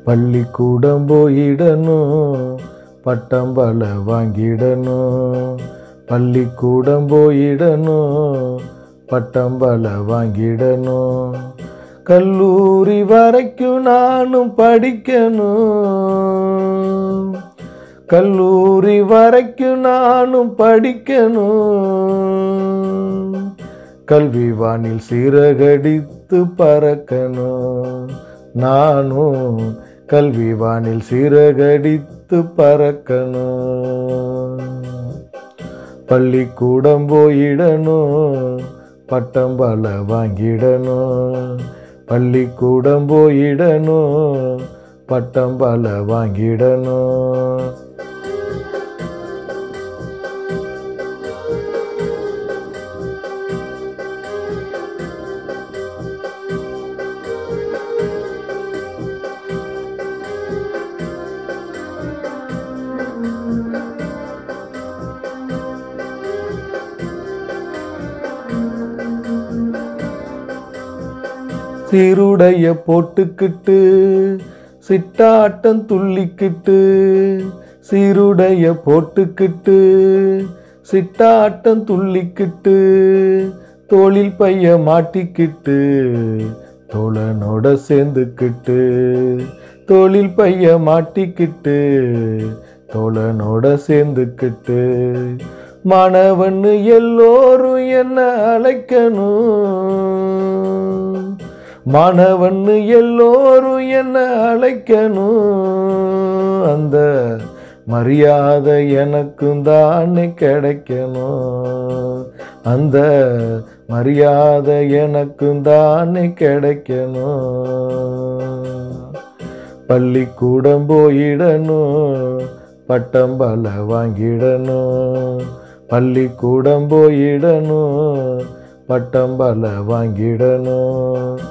பள்ளிக்கூடம் போயிடணும் பட்டம் பல வாங்கிடணும் பள்ளிக்கூடம் போயிடணும் பட்டம் பல வாங்கிடணும் கல்லூரி வரைக்கும் நானும் படிக்கணும் கல்லூரி வரைக்கும் நானும் படிக்கணும் கல்வி வானில் சிறகடித்து பறக்கணும் நானும் கல்வி வானில் சிறகடித்து பறக்கணும் பள்ளிக்கூடம் போயிடணும் பட்டம் பல வாங்கிடணும் பள்ளிக்கூடம் போயிடணும் பட்டம் பல வாங்கிடணும் சீருடைய போட்டுக்கிட்டு சிட்டாட்டம் துள்ளிக்கிட்டு சீருடைய போட்டுக்கிட்டு சிட்டாட்டம் துள்ளிக்கிட்டு தோளில் பைய மாட்டிக்கிட்டு தோழனோட சேர்ந்துக்கிட்டு தோளில் பைய மாட்டிக்கிட்டு தோழனோட சேர்ந்துக்கிட்டு மாணவன்னு எல்லோரும் என்ன அழைக்கணும் மாணவன்னு எல்லோரும் என்ன அழைக்கணும் அந்த மரியாதை எனக்கும் தானே கிடைக்கணும் அந்த மரியாதை எனக்கும் தானே கிடைக்கணும் பள்ளிக்கூடம் போயிடணும் பட்டம் பல வாங்கிடணும் பள்ளிக்கூடம் போயிடணும் பட்டம் பல வாங்கிடணும்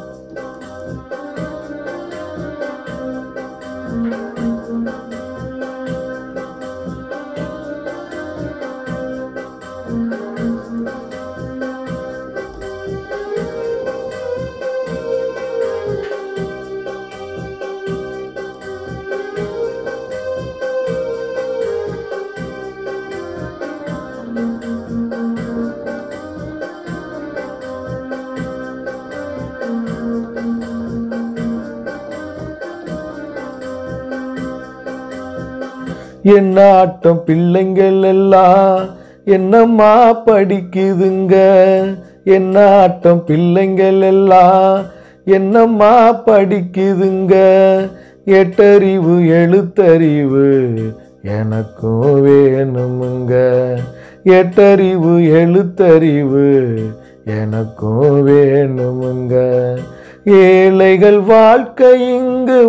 என்ன ஆட்டம் பிள்ளைங்கள் எல்லாம் என்னம்மா படிக்குதுங்க என்ன ஆட்டம் பிள்ளைங்கள் எல்லாம் என்னம்மா படிக்குதுங்க எட்டறிவு எழுத்தறிவு எனக்கும் வேணுமுங்க எட்டறிவு எழுத்தறிவு எனக்கும் வேணுமுங்க ஏழைகள் வாழ்க்கை இங்கு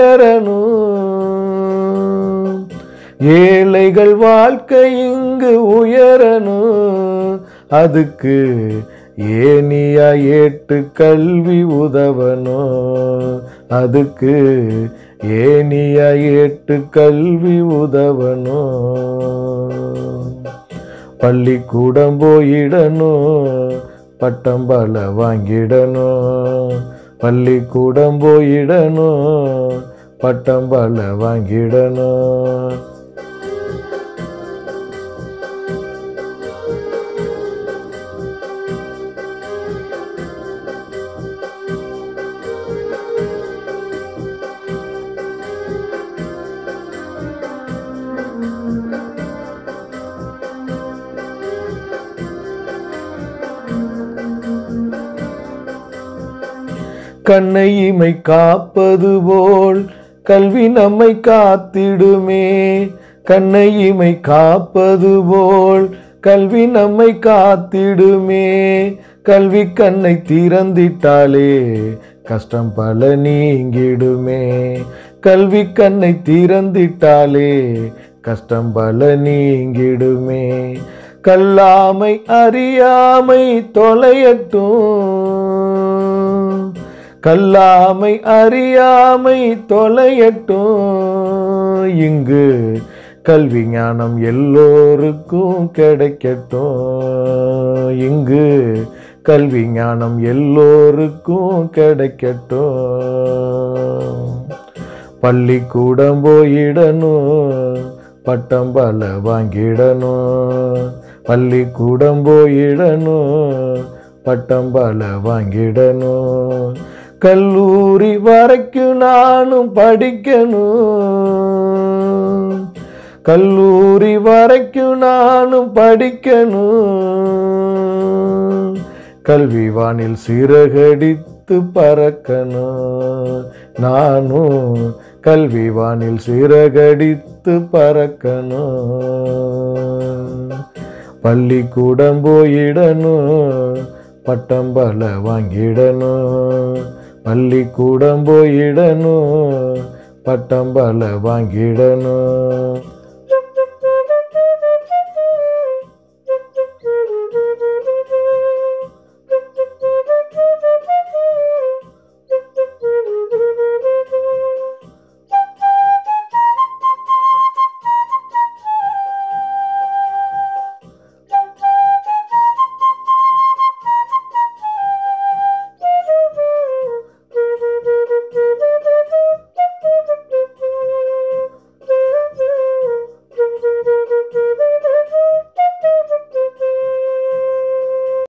உயரணும் ஏழைகள் வாழ்க்கை இங்கு உயரணும் அதுக்கு ஏனியா ஏட்டு கல்வி உதவணும் அதுக்கு ஏனியா ஏட்டு கல்வி உதவணும் பள்ளிக்கூடம் போயிடணும் பட்டம் பல வாங்கிடணும் பள்ளிக்கூடம் போயிடணும் பட்டம் பல வாங்கிடணும் கண்ணை இமை காப்பது போல் கல்வி நம்மை காத்திடுமே கண்ணை இமை காப்பது போல் கல்வி நம்மை காத்திடுமே கல்வி கண்ணை திறந்திட்டாலே கஷ்டம் பல நீங்கிடுமே கல்வி கண்ணை திறந்திட்டாலே கஷ்டம் பல நீங்கிடுமே கல்லாமை அறியாமை தொலையட்டும் கல்லாமை அறியாமை தொலையட்டும் இங்கு கல்வி ஞானம் எல்லோருக்கும் கிடைக்கட்டும் இங்கு கல்வி ஞானம் எல்லோருக்கும் கிடைக்கட்டும் பள்ளிக்கூடம் போயிடணும் பட்டம் பல வாங்கிடணும் பள்ளிக்கூடம் போயிடணும் பட்டம் பல வாங்கிடணும் கல்லூரி வரைக்கும் நானும் படிக்கணும் கல்லூரி வரைக்கும் நானும் படிக்கணும் கல்வி வானில் சிறகடித்து பறக்கணும் நானும் கல்வி வானில் சிறகடித்து பறக்கணும் பள்ளிக்கூடம் போயிடணும் பட்டம் பல வாங்கிடணும் பள்ளிக்கூடம் போயிடணும் பட்டம் பல வாங்கிடணும்